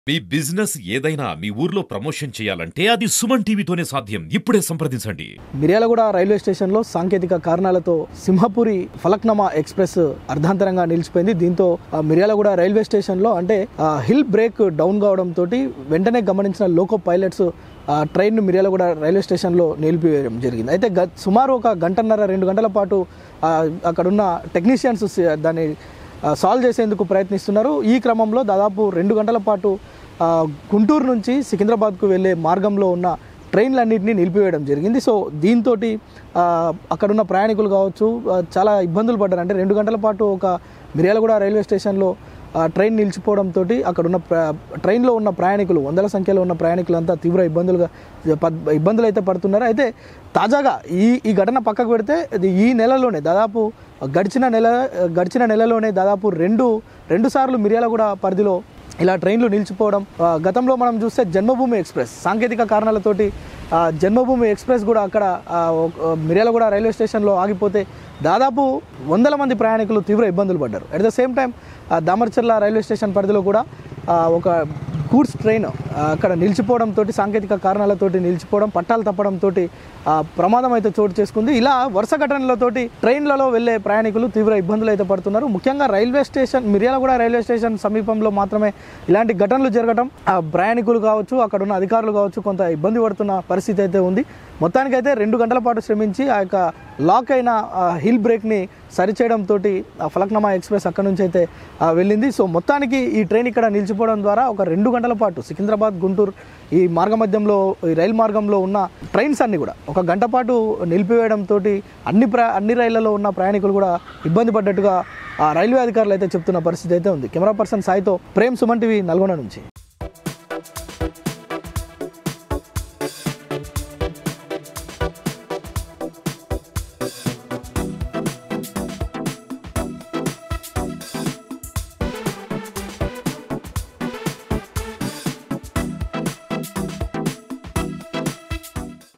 మీ business ఏదైనా మీ ఊర్లో promotion చేయాలంటే అది సుమన్ టీవీతోనే సాధ్యం ఇప్పుడే సంప్రదించండి మిర్యాలగూడ రైల్వే స్టేషన్లో సాంకేతిక కారణాలతో సింహపురి ఫలక్నమా ఎక్స్ప్రెస్ అర్ధాంతరంగా నిలిచిపోయింది దీంతో ఆ, మిర్యాలగూడ రైల్వే స్టేషన్లో అంటే ఆ, హిల్ బ్రేక్ డౌన్ కావడంతో వెంటనే గమనించిన లోకో పైలట్స్ ఆ, ట్రైన్ను మిర్యాలగూడ రైల్వే స్టేషన్లో నిలిపివేయడం జరిగింది అయితే గ సుమారు ఒక గంటన్నర రెండు గంటల పాటు ఆ, అక్కడున్న టెక్నీషియన్స్ సి- దాన్ని ఆ, సాల్వ్ చేసేందుకు ప్రయత్నిస్తున్నారు ఈ క్రమంలో దాదాపు రెండు గంటల పాటు ఆ, గుంటూరు నుంచి సికింద్రాబాద్కు వెళ్ళే మార్గంలో ఉన్న ట్రైన్లన్నింటినీ నిలిపివేయడం జరిగింది సో దీంతో అక్కడున్న ప్రయాణికులు కావచ్చు ఆ, చాలా ఇబ్బందులు పడ్డారు అంటే రెండు గంటల పాటు ఒక మిర్యాలగూడ రైల్వే స్టేషన్లో ఆ, ట్రైన్ నిలిచిపోవడంతో అక్కడున్న ప్ర- ట్రైన్లో ఉన్న ప్రయాణికులు వందల సంఖ్యలో ఉన్న ప్రయాణికులంతా తీవ్ర ఇబ్బందులుగా పద్- ఇబ్బందులు అయితే పడుతున్నారు అయితే తాజాగా ఈ ఈ ఘటన పక్కకు పెడితే ఇది ఈ నెలలోనే దాదాపు గడిచిన నెల గడిచిన నెలలోనే దాదాపు రెండు రెండు సార్లు మిర్యాలగూడ పరిధిలో ఇలా ట్రైన్లు నిలిచిపోవడం ఆ, గతంలో మనం చూస్తే జన్మభూమి ఎక్స్ప్రెస్ సాంకేతిక కారణాలతోటి ఆ, జన్మభూమి ఎక్స్ప్రెస్ కూడా అక్కడ ఆ, ఒక- మిర్యాలగూడ రైల్వే స్టేషన్లో ఆగిపోతే దాదాపు వందల మంది ప్రయాణికులు తీవ్ర ఇబ్బందులు పడ్డారు at the same time Damaracherla railway station పరిధిలో కూడా ఆ, ఒక గూడ్స్ ట్రైన్ ఆ, అక్కడ నిలిచిపోవడంతో సాంకేతిక కారణాలతోటి నిలిచిపోవడం పట్టాలు తప్పడంతో ప్రమాదం అయితే చోటు చేసుకుంది ఇలా వరుస ఘటనలతోటి ట్రైన్లలో వెళ్ళే ప్రయాణికులు తీవ్ర ఇబ్బందులు అయితే పడుతున్నారు ముఖ్యంగా railway station Miryalaguda railway station సమీపంలో మాత్రమే ఇలాంటి ఘటనలు జరగడం ఆ ప్రయాణికులు కావచ్చు అక్కడ ఉన్న అధికారులు కావచ్చు కొంత ఇబ్బంది పడుతున్న పరిస్థితి అయితే ఉంది మొత్తానికైతే రెండు గంటల పాటు శ్రమించి ఆ యొక్క లాక్ అయిన ఆ హిల్ బ్రేక్ని సరిచేయడంతో ఫలక్నమా ఎక్స్ప్రెస్ అక్కడ నుంచి అయితే ఆ, వెళ్ళింది సో మొత్తానికి ఈ ట్రైన్ ఇక్కడ నిలిచిపోవడం ద్వారా ఒక రెండు గంటల పాటు సికింద్రాబాద్ గుంటూరు ఈ మార్గ మధ్యంలో ఈ రైలు మార్గంలో ఉన్న ట్రైన్స్ అన్ని కూడా ఒక గంట పాటు నిలిపివేయడంతో అన్ని ప్ర అన్ని రైళ్లలో ఉన్న ప్రయాణికులు కూడా ఇబ్బంది పడ్డట్టుగా ఆ రైల్వే అధికారులు అయితే చెప్తున్న పరిస్థితి అయితే ఉంది కెమెరా పర్సన్ సాయితో ప్రేమ్ సుమన్ టీవీ నల్గొండ నుంచి